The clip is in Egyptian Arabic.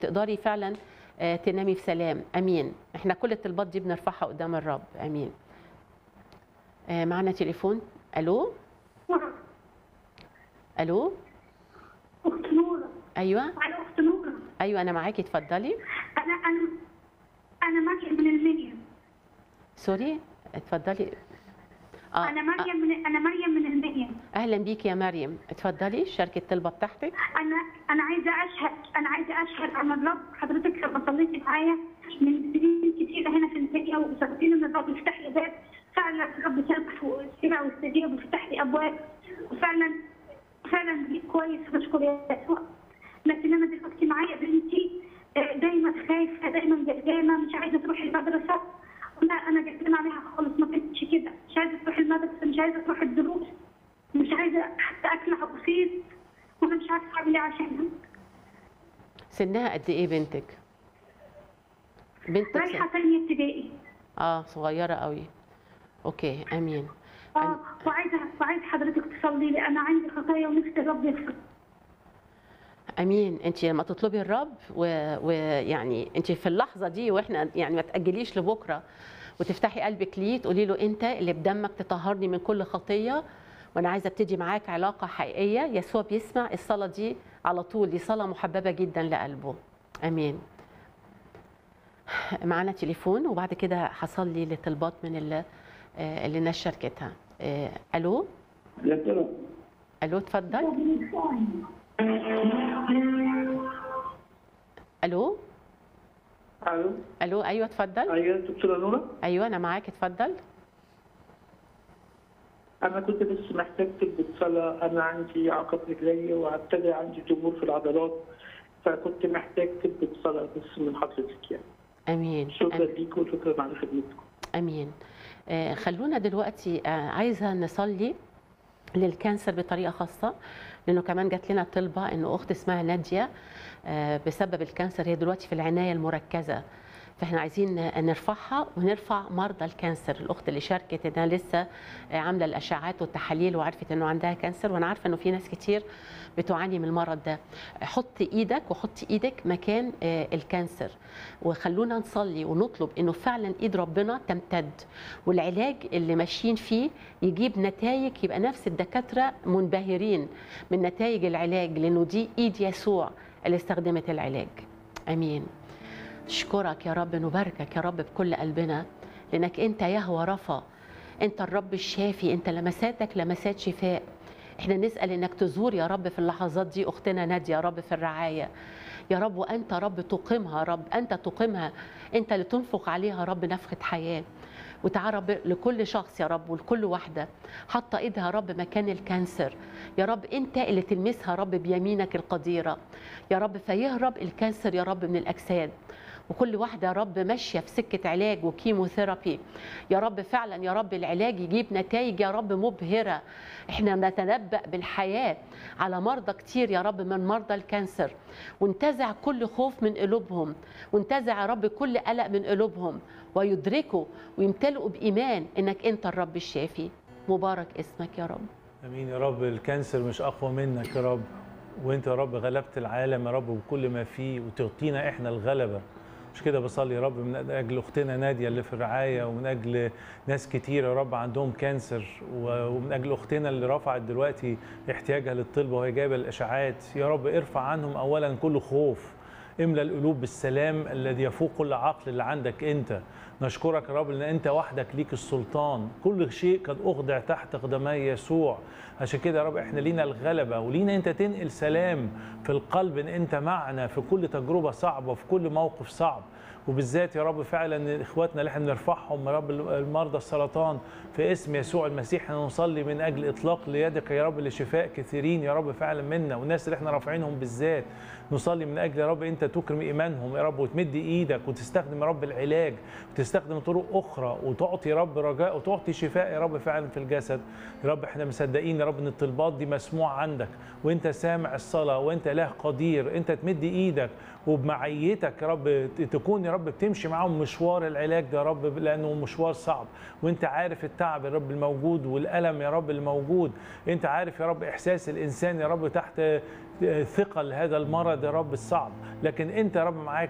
تقدري فعلا آه، تنامي في سلام امين احنا كل الطلبات دي بنرفعها قدام الرب امين آه، معنا تليفون الو الو اخت نوره ايوه انا اخت نوره ايوه انا معاكي اتفضلي انا انا انا مريم من المنيا سوري اتفضلي اه انا مريم من انا مريم من المنيا اهلا بيك يا مريم اتفضلي شاركي الطلبه بتاعتك انا انا عايزه اشهد انا عايزه اشهد عن الرب حضرتك لما صليتي معايا من سنين كتيره هنا في المنيا وصلتيني ان الرب يفتح لي باب فعلا الرب سامح وسمع واستجاب وفتح لي ابواب وفعلا فعلا كويس بشكر يسوع لكن انا دلوقتي معايا بنتي آه، دايما خايفه دايما قلقانه مش عايزه تروح المدرسه لا انا قلقانه عليها خالص ما كانتش كده مش عايزه تروح المدرسه مش عايزه تروح الدروس مش عايزه حتى اكلها بسيط وانا مش عارفه اعمل ايه عشانها سنها قد ايه بنتك بنتك سن... رايحه ثانيه ابتدائي اه صغيره قوي اوكي امين اه وعايزه وعايزه حضرتك تصلي لي انا عندي خطايا ونفسي الرب يغفر امين انت لما تطلبي الرب و- ويعني انت في اللحظه دي واحنا يعني ما تاجليش لبكره وتفتحي قلبك ليه تقولي له انت اللي بدمك تطهرني من كل خطيه وانا عايزه ابتدي معاك علاقه حقيقيه يسوع بيسمع الصلاه دي على طول دي صلاه محببه جدا لقلبه امين معانا تليفون وبعد كده هصلي لطلبات من اللي آه، اللي الناس شاركتها آه، الو يا ترى الو اتفضل الو الو الو ايوه اتفضل ايوه دكتوره نوره ايوه انا معاك اتفضل انا كنت بس محتاج تلبس صلاه انا عندي عقب رجلي وابتدى عندي ضمور في العضلات فكنت محتاج تلبس صلاه بس من حضرتك يعني امين شكرا أمين. ليك وشكرا على خدمتكم امين آه، خلونا دلوقتي آه، عايزه نصلي للكانسر بطريقه خاصه لانه كمان جات لنا طلبه انه اخت اسمها ناديه آه، بسبب الكانسر هي دلوقتي في العنايه المركزه فاحنا عايزين نرفعها ونرفع مرضى الكانسر الاخت اللي شاركت انها لسه عامله الاشعاعات والتحاليل وعرفت انه عندها كانسر وانا عارفه انه في ناس كتير بتعاني من المرض ده حط ايدك وحط ايدك مكان آه، الكانسر وخلونا نصلي ونطلب انه فعلا ايد ربنا تمتد والعلاج اللي ماشيين فيه يجيب نتائج يبقى نفس الدكاتره منبهرين من نتائج العلاج لانه دي ايد يسوع اللي استخدمت العلاج امين اشكرك يا رب نباركك يا رب بكل قلبنا لانك انت يهوى رفا انت الرب الشافي انت لمساتك لمسات شفاء احنا نسال انك تزور يا رب في اللحظات دي اختنا ناديه يا رب في الرعايه يا رب وانت رب تقيمها يا رب انت تقيمها انت اللي تنفخ عليها يا رب نفخه حياه وتعالى رب لكل شخص يا رب ولكل واحده حاطه ايدها يا رب مكان الكانسر يا رب انت اللي تلمسها يا رب بيمينك القديره يا رب فيهرب الكانسر يا رب من الاجساد وكل واحده يا رب ماشيه في سكه علاج وكيموثيرابي يا رب فعلا يا رب العلاج يجيب نتائج يا رب مبهره احنا نتنبأ بالحياه على مرضى كتير يا رب من مرضى الكانسر وانتزع كل خوف من قلوبهم وانتزع يا رب كل قلق من قلوبهم ويدركوا ويمتلئوا بايمان انك انت الرب الشافي مبارك اسمك يا رب امين يا رب الكانسر مش اقوى منك يا رب وانت يا رب غلبت العالم يا رب بكل ما فيه وتعطينا احنا الغلبه مش كده بصلي يا رب من اجل اختنا ناديه اللي في الرعايه ومن اجل ناس كتير يا رب عندهم كانسر و- ومن اجل اختنا اللي رفعت دلوقتي احتياجها للطب وهي جايبه الاشاعات يا رب ارفع عنهم اولا كل خوف املى القلوب بالسلام الذي يفوق كل عقل اللي عندك انت نشكرك يا رب ان انت وحدك ليك السلطان كل شيء قد اخضع تحت قدمي يسوع عشان كده يا رب احنا لينا الغلبه ولينا انت تنقل سلام في القلب ان انت معنا في كل تجربه صعبه في كل موقف صعب وبالذات يا رب فعلا اخواتنا اللي احنا بنرفعهم يا رب المرضى السرطان في اسم يسوع المسيح احنا نصلي من اجل اطلاق ليدك يا رب لشفاء كثيرين يا رب فعلا منا والناس اللي احنا رافعينهم بالذات نصلي من اجل يا رب انت تكرم ايمانهم يا رب وتمد ايدك وتستخدم يا رب العلاج وتستخدم طرق اخرى وتعطي يا رب رجاء وتعطي شفاء يا رب فعلا في الجسد يا رب احنا مصدقين يا رب ان الطلبات دي مسموعه عندك وانت سامع الصلاه وانت اله قدير انت تمد ايدك وبمعيتك يا رب تكون يا رب بتمشي معاهم مشوار العلاج ده يا رب لانه مشوار صعب وانت عارف التعب يا رب الموجود والالم يا رب الموجود انت عارف يا رب احساس الانسان يا رب تحت ثقل هذا المرض يا رب الصعب لكن انت يا رب معاك